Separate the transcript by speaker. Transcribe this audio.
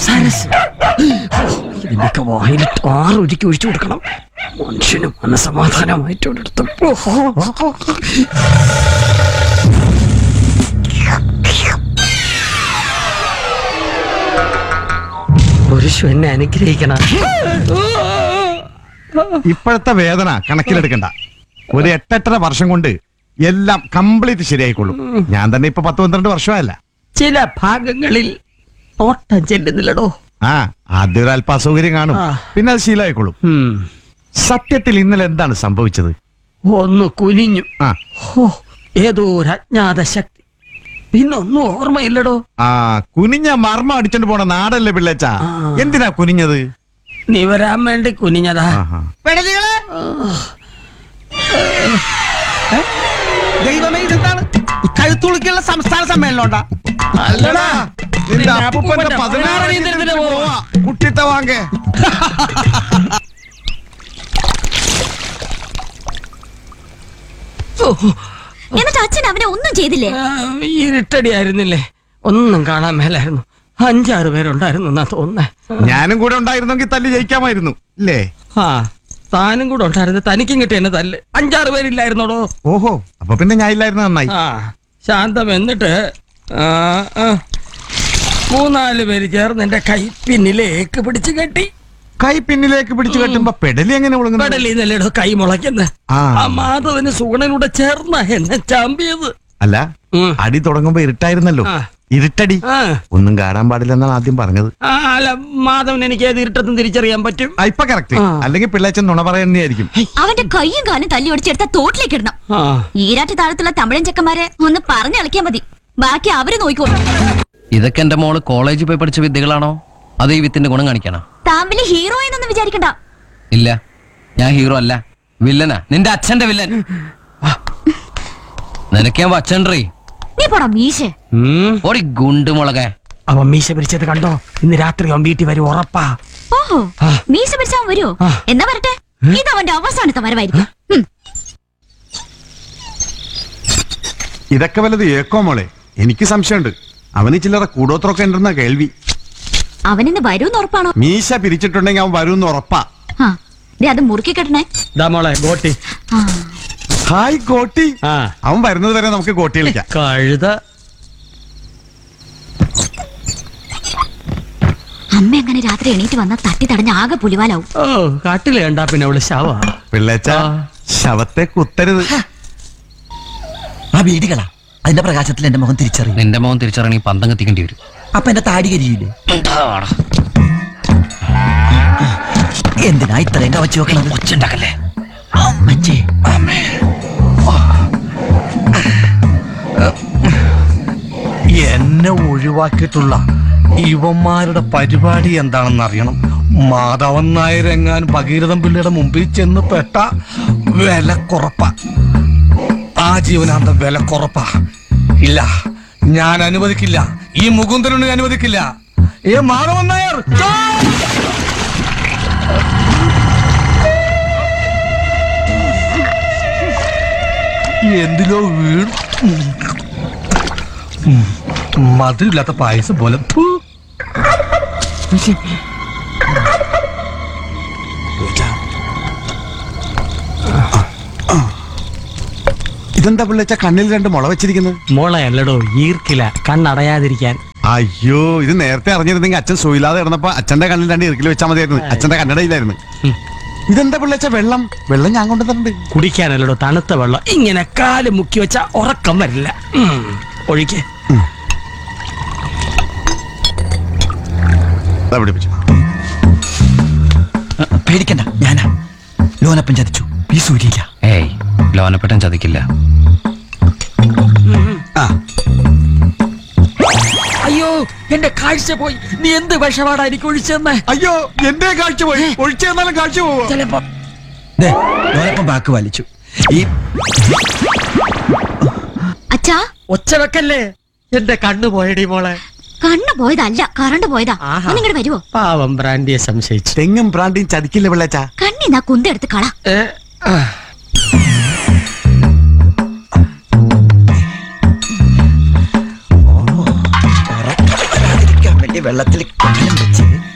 Speaker 1: സരസ് ഇതിന്റെയൊക്കെ വായിലിട്ട് ആറൊരുക്കി ഒഴിച്ചു കൊടുക്കണം മനുഷ്യന് മനസമാധാനമായിട്ട് ഒരിടത്ത് പുരുഷു എന്നെ അനുഗ്രഹിക്കണം
Speaker 2: ഇപ്പോഴത്തെ വേദന കണക്കിലെടുക്കണ്ട ഒരു എട്ടെട്ടര വർഷം കൊണ്ട് എല്ലാം കംപ്ലീറ്റ് ശരിയായിക്കൊള്ളും ഞാൻ തന്നെ ഇപ്പൊ പത്ത് പന്ത്രണ്ട് വർഷമായല്ല
Speaker 1: ചില ഭാഗങ്ങളിൽ ഓട്ടം ചെല്ലുന്നില്ലടോ
Speaker 2: ആ ആദ്യം ഒരു അല്പ അസൗകര്യം കാണും
Speaker 1: ആ.
Speaker 2: പിന്നെ അത് ശീലമായിക്കൊള്ളും
Speaker 1: ഉം.
Speaker 2: സത്യത്തിൽ ഇന്നലെ എന്താണ് സംഭവിച്ചത്
Speaker 1: ഒന്ന് കുനിഞ്ഞു
Speaker 2: ആ
Speaker 1: ഹോ ഏതോ ഒരു അജ്ഞാത ശക്തി പിന്നൊന്നും ഓർമ്മയില്ലടോ
Speaker 2: ആ കുനിഞ്ഞ മർമ്മം അടിച്ചോണ്ട് പോണ നാടല്ലേ പിള്ളേച്ച
Speaker 1: ആ.
Speaker 2: എന്തിനാ കുനിഞ്ഞത്
Speaker 1: നീ വരാൻ വേണ്ടി കുനിഞ്ഞതാ
Speaker 2: ആഹാ.
Speaker 3: പെടലികളെ ദൈവമേ ഇതെന്താണ് കഴുത്തുളുക്കുള്ള സംസ്ഥാന സമ്മേളനം ഉണ്ടാ
Speaker 2: അല്ലടാ നിന്റെ
Speaker 1: നിന്റെ
Speaker 2: അപ്പൂപ്പന്റെ
Speaker 1: അപ്പൂപ്പന്റെ
Speaker 2: പതിനാറ്
Speaker 1: പതിനാറ് നീന്തലത്തിന് പോവാ.
Speaker 2: കുട്ടിത്ത വാങ്ങേ
Speaker 1: ഓ,
Speaker 4: എന്നിട്ട് അച്ഛൻ അവനെ ഒന്നും ചെയ്തില്ലേ
Speaker 1: ആ, ഇരുട്ടടിയായിരുന്നില്ലേ ഒന്നും കാണാൻ മേലായിരുന്നു അഞ്ചാറ് പേരുണ്ടായിരുന്നു എന്നാ തോന്നുന്നേ
Speaker 2: ഞാനും കൂടെ ഉണ്ടായിരുന്നെങ്കിൽ തല്ലി ജയിക്കാമായിരുന്നു ഇല്ലേ
Speaker 1: ആ താനും കൂടെ ഉണ്ടായിരുന്നു തനിക്കും കിട്ടിയ എന്നെ തല്ല് അഞ്ചാറ് പേരില്ലായിരുന്നോടോ
Speaker 2: ഓഹോ അപ്പൊ പിന്നെ ഞാൻ ഇല്ലായിരുന്നു നന്നായി
Speaker 1: ആ ശാന്തം എന്നിട്ട് ആ, ആ, മൂന്നാല് പേര് ചേർന്ന് എന്റെ കൈ പിന്നിലേക്ക് പിടിച്ചു കെട്ടി
Speaker 2: കൈ പിന്നിലേക്ക് പിടിച്ചു കെട്ടുമ്പോ പെടലി എങ്ങനെ ഒളുങ്ങുന്നത്
Speaker 1: പെടലിന്നല്ലേടോ കൈ മുളയ്ക്കുന്ന
Speaker 2: ആ.
Speaker 1: ആ മാധവന് സുഗണനൂടെ ചേർന്ന എന്നെ ചാമ്പിയത്
Speaker 2: അല്ല
Speaker 1: ഉം.
Speaker 2: അടി തുടങ്ങുമ്പോ ഇരുട്ടായിരുന്നല്ലോ
Speaker 1: ആ.
Speaker 2: ഇരുട്ടടി
Speaker 1: ആ
Speaker 2: ഒന്നും കാണാൻ പാടില്ലെന്നാണ് ആദ്യം പറഞ്ഞത്
Speaker 1: ആ, അല്ല മാധവൻ എനിക്ക് ഏത് ഇരുട്ടത്തും തിരിച്ചറിയാൻ പറ്റും
Speaker 2: ആ, ഇപ്പൊ കറക്റ്റ്
Speaker 1: ആ.
Speaker 2: അല്ലെങ്കിൽ പിള്ളേച്ചൻ നുണ പറയുന്നതായിരിക്കും
Speaker 4: അവന്റെ കൈയും കാലും തല്ലി ഒടിച്ചെടുത്ത തോട്ടിലേക്ക് ഇടണം
Speaker 1: ആ
Speaker 4: ഈരാറ്റ് താഴത്തുള്ള തമിഴൻ ചെക്കന്മാരെ ഒന്ന് പറഞ്ഞളിക്കാൻ മതി ബാക്കി അവര് നോക്കിക്കോളും
Speaker 5: ഇതൊക്കെ എന്റെ മോള് കോളേജിൽ പോയി പഠിച്ച വിദ്യകളാണോ അത് ഈ വിത്തിന്റെ ഗുണം കാണിക്കണം
Speaker 4: താൻ വലിയ ഹീറോ എന്നൊന്നും വിചാരിക്കണ്ട
Speaker 5: ഇല്ല ഞാൻ ഹീറോ അല്ല വില്ലനാ നിന്റെ അച്ഛന്റെ വില്ലൻ നിനക്ക് ഞാൻ വച്ചൻട്രീ
Speaker 4: നീ പോടാ മീശേ
Speaker 1: ഉം.
Speaker 5: ഓടി ഗുണ്ടുമുളകെ
Speaker 1: അവൻ മീശ പിടിച്ചത് കണ്ടോ ഇന്ന് രാത്രി അവൻ വീട്ടിൽ വരും ഉറപ്പാ
Speaker 4: ഓഹോ
Speaker 1: ആ.
Speaker 4: മീശ പിടിച്ചാൻ വരുമോ
Speaker 1: ആ.
Speaker 4: എന്നാ വരട്ടെ ഇത് അവന്റെ അവസാനത്തെ വരവായിരിക്കും ഉം.
Speaker 2: ഇതൊക്കെ വല്ലത് ഏക്കോ മോളെ എനിക്ക് സംശയമുണ്ട് അവന് ചില്ലറ കൂടോത്രമൊക്കെ ഉണ്ടെന്ന കേൾവി
Speaker 4: അവനിന്ന് വരൂന്ന് ഉറപ്പാണോ
Speaker 2: മീശ പിരിച്ചിട്ടുണ്ടെങ്കിൽ അവൻ വരുമെന്ന് ഉറപ്പാ
Speaker 4: ആ ദേ അത് മുറുക്കി കെട്ടണേ
Speaker 1: ദാ മോളെ ഗോട്ടി
Speaker 4: ആ
Speaker 2: ഹായ് കോട്ടി
Speaker 1: ആ
Speaker 2: അവൻ വരുന്നത് വരെ നമുക്ക് കോട്ടി കളിക്കാം
Speaker 1: കഴുത
Speaker 4: അമ്മ എങ്ങനെ രാത്രി എണീറ്റ് വന്ന തട്ടി തടഞ്ഞ ആകെ പുലിവാലാവും
Speaker 1: ഓ കാട്ടില് കണ്ടാ പിന്നെ അവള് ശവ
Speaker 2: പിള്ളേച്ച
Speaker 1: ആ.
Speaker 2: ശവത്തെ കുത്തരുത്
Speaker 3: ആ വീടുകളാ അതിന്റെ പ്രകാശത്തിൽ എന്റെ മുഖം തിരിച്ചറിയും
Speaker 5: നിന്റെ മോൻ തിരിച്ചറിയണമെങ്കിൽ പന്തം കത്തിക്കേണ്ടി വരും
Speaker 3: അപ്പൊ എന്റെ താടി കരിയില്ലേ എന്തിനാ ഇത്രയും കവച്ച് വെക്കണത്
Speaker 5: ഒച്ചുണ്ടാക്കല്ലേ
Speaker 3: അമ്മച്ചേ
Speaker 6: എന്നെ ഒഴിവാക്കിയിട്ടുള്ള ഇവന്മാരുടെ പരിപാടി എന്താണെന്ന് അറിയണം മാധവൻ നായർ എങ്ങാൻ ഭഗീരഥൻ പിള്ളയുടെ മുമ്പിൽ ചെന്ന് പെട്ട വില കുറപ്പ ആ ജീവനാന്ത വില കുറപ്പ ഇല്ല ഞാൻ അനുവദിക്കില്ല ഈ മുകുന്ദനുണ്ണി അനുവദിക്കില്ല ഏ മാധവൻ നായർ ചോ! എന്തിലോ വീണു മധുരമില്ലാത്ത പായസം പോലെ ഫു.
Speaker 2: ഇതെന്താ പിള്ളേച്ച കണ്ണിൽ രണ്ട് മുള വെച്ചിരിക്കുന്നത്
Speaker 1: മോളെ അല്ലടോ ഈർക്കില കണ്ണടയാതിരിക്കാൻ
Speaker 2: അയ്യോ ഇത് നേരത്തെ അറിഞ്ഞിരുന്നെങ്കിൽ അച്ഛൻ സുയില്ലാതെ കിടന്നപ്പോ അച്ഛന്റെ കണ്ണിൽ രണ്ട് ഇറുക്കിൽ വെച്ചാൽ മതിയായിരുന്നു അച്ഛന്റെ കണ്ണടയിലായിരുന്നു ഇതെന്താ പിള്ളേച്ച വെള്ളം വെള്ളം ഞാൻ കൊണ്ടുവന്നിട്ടുണ്ട്
Speaker 1: കുടിക്കാനല്ലടോ തണുത്ത വെള്ളം ഇങ്ങനെ കാല് മുക്കി വെച്ചാ ഉറക്കം വരില്ല ഉം. ഒഴിക്ക്
Speaker 2: ദാ പിടിപ്പിച്ചു
Speaker 3: പേടിക്കണ്ട ഞാനാ ലോനപ്പൻ ചതിച്ചു ഈ സൂര്യയില്ല
Speaker 5: ഏയ് ലോനപ്പെട്ടൻ ചതിക്കില്ല
Speaker 1: അയ്യോ എന്റെ കാഴ്ച പോയി നീ എന്ത് വിഷപാടാ എനിക്ക് ഒഴിച്ചെന്നേ
Speaker 2: അയ്യോ എന്റെ കാഴ്ച പോയി ഒഴിച്ചു തന്നാലും കാഴ്ച പോവോ
Speaker 1: ചിലപ്പോ
Speaker 3: ദേ, ലോനപ്പൻ ബാക്ക് വലിച്ചു ഈ
Speaker 4: അച്ഛാ
Speaker 1: ഒച്ച വെക്കല്ലേ എന്റെ കണ്ണു പോയടി മോളെ
Speaker 4: കണ്ണു പോയതല്ല കറണ്ട് പോയതാ
Speaker 1: ആഹാ.
Speaker 4: ഒന്നിങ്ങോട്ട് വരുവോ
Speaker 1: പാവം ബ്രാൻഡിയെ സംശയിച്ചു
Speaker 2: തെങ്ങും പ്രാണ്ടിയും ചതിക്കില്ല പിള്ളേച്ച
Speaker 4: കണ്ണിന്നാ കുന്തെടുത്ത് കള
Speaker 1: ഏ, ആ.
Speaker 3: ഉറക്കം വരാതിരിക്കാൻ വലിയ വെള്ളത്തിൽ കലം വെച്ച്